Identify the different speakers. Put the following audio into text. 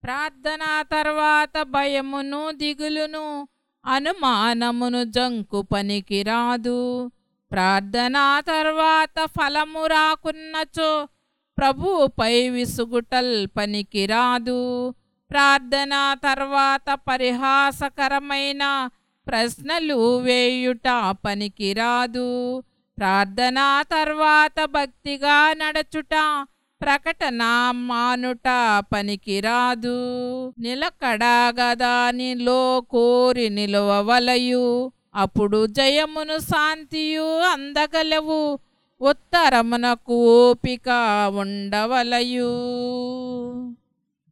Speaker 1: ప్రార్థన తర్వాత భయమును దిగులును అనుమానమును జంకు పనికిరాదు ప్రార్థన తర్వాత ఫలము రాకున్నచో ప్రభువుపై విసుగుటల్ పనికిరాదు ప్రార్థన తర్వాత పరిహాసకరమైన ప్రశ్నలు వేయుట పనికిరాదు ప్రార్థన తర్వాత భక్తిగా నడచుట ప్రకటన మానుట పనికిరాదు నిలకడగదానిలో కోరి నిలవవలయు అప్పుడు జయమును శాంతియు అందగలవు ఉత్తరమునకు ఓపిక ఉండవలయు